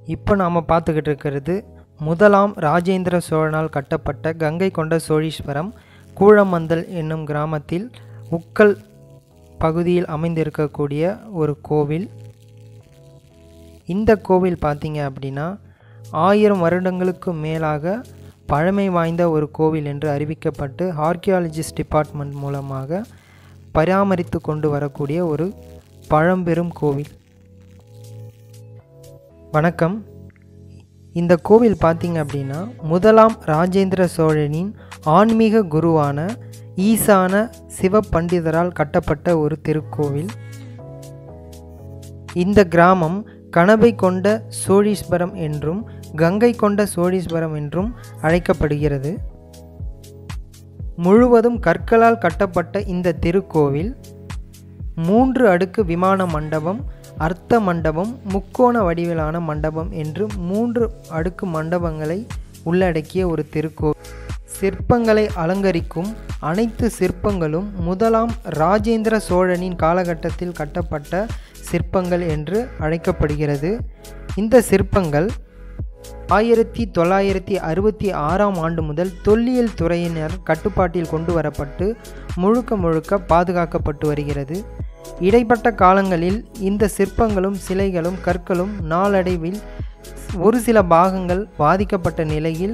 இப்போ நாம் பார்த்துக்கிட்டு இருக்கிறது முதலாம் ராஜேந்திர சோழனால் கட்டப்பட்ட கங்கை கொண்ட சோழீஸ்வரம் கூழமந்தல் என்னும் கிராமத்தில் உக்கல் பகுதியில் அமைந்திருக்கக்கூடிய ஒரு கோவில் இந்த கோவில் பார்த்தீங்க அப்படின்னா ஆயிரம் வருடங்களுக்கு மேலாக பழமை வாய்ந்த ஒரு கோவில் என்று அறிவிக்கப்பட்டு ஆர்கியாலஜிஸ்ட் டிபார்ட்மெண்ட் மூலமாக பராமரித்து கொண்டு வரக்கூடிய ஒரு பழம்பெரும் கோவில் வணக்கம் இந்த கோவில் பார்த்தீங்க அப்படின்னா முதலாம் ராஜேந்திர சோழனின் ஆன்மீக குருவான ஈசான சிவ பண்டிதரால் கட்டப்பட்ட ஒரு திருக்கோவில் இந்த கிராமம் கணபை கொண்ட சோழீஸ்வரம் என்றும் கங்கை கொண்ட சோழீஸ்வரம் என்றும் அழைக்கப்படுகிறது முழுவதும் கற்களால் கட்டப்பட்ட இந்த திருக்கோவில் மூன்று அடுக்கு விமான மண்டபம் அர்த்த மண்டபம் முக்கோண வடிவிலான மண்டபம் என்று மூன்று அடுக்கு மண்டபங்களை உள்ளடக்கிய ஒரு திருக்கோவில் சிற்பங்களை அலங்கரிக்கும் அனைத்து சிற்பங்களும் முதலாம் ராஜேந்திர சோழனின் காலகட்டத்தில் கட்டப்பட்ட சிற்பங்கள் என்று அழைக்கப்படுகிறது இந்த சிற்பங்கள் ஆயிரத்தி தொள்ளாயிரத்தி அறுபத்தி ஆறாம் ஆண்டு முதல் தொல்லியல் துறையினர் கட்டுப்பாட்டில் கொண்டு வரப்பட்டு முழுக்க முழுக்க பாதுகாக்கப்பட்டு வருகிறது இடைப்பட்ட காலங்களில் இந்த சிற்பங்களும் சிலைகளும் கற்களும் நாளடைவில் ஒரு சில பாகங்கள் பாதிக்கப்பட்ட நிலையில்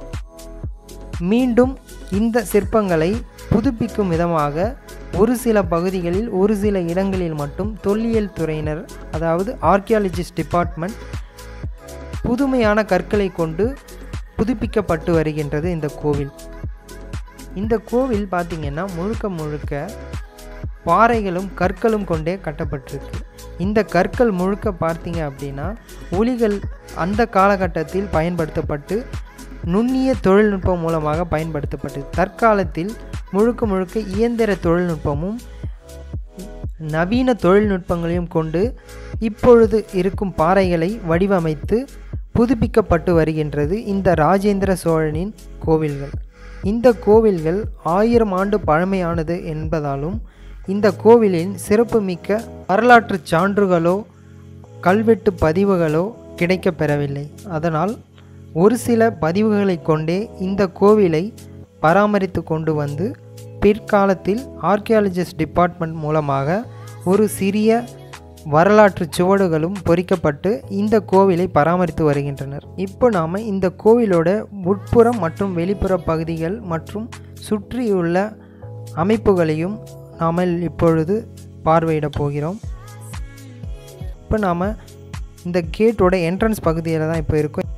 மீண்டும் இந்த சிற்பங்களை புதுப்பிக்கும் விதமாக ஒரு சில பகுதிகளில் ஒரு சில இடங்களில் மட்டும் தொல்லியல் துறையினர் அதாவது ஆர்கியாலஜிஸ்ட் டிபார்ட்மெண்ட் புதுமையான கற்களை கொண்டு புதுப்பிக்கப்பட்டு வருகின்றது இந்த கோவில் இந்த கோவில் பார்த்திங்கன்னா முழுக்க முழுக்க பாறைகளும் கற்களும் கொண்டே கட்டப்பட்டிருக்கு இந்த கற்கள் முழுக்க பார்த்தீங்க அப்படின்னா ஒளிகள் அந்த காலகட்டத்தில் பயன்படுத்தப்பட்டு நுண்ணிய தொழில்நுட்பம் மூலமாக பயன்படுத்தப்பட்டது தற்காலத்தில் முழுக்க முழுக்க இயந்திர தொழில்நுட்பமும் நவீன தொழில்நுட்பங்களையும் கொண்டு இப்பொழுது இருக்கும் பாறைகளை வடிவமைத்து புதுப்பிக்கப்பட்டு வருகின்றது இந்த ராஜேந்திர சோழனின் கோவில்கள் இந்த கோவில்கள் ஆயிரம் ஆண்டு பழமையானது என்பதாலும் இந்த கோவிலின் சிறப்புமிக்க வரலாற்று சான்றுகளோ கல்வெட்டு பதிவுகளோ கிடைக்கப் பெறவில்லை அதனால் ஒரு சில பதிவுகளை கொண்டே இந்த கோவிலை பராமரித்து கொண்டு வந்து பிற்காலத்தில் ஆர்கியாலஜிஸ்ட் டிபார்ட்மெண்ட் மூலமாக ஒரு சிறிய வரலாற்று சுவடுகளும் பொறிக்கப்பட்டு இந்த கோவிலை பராமரித்து வருகின்றனர் இப்போ நாம் இந்த கோவிலோட உட்புறம் மற்றும் வெளிப்புற பகுதிகள் மற்றும் சுற்றியுள்ள அமைப்புகளையும் நாம் இப்பொழுது பார்வையிட போகிறோம் இப்போ நாம் இந்த கேட்டோட என்ட்ரன்ஸ் பகுதியில் தான் இப்போ இருக்கோம்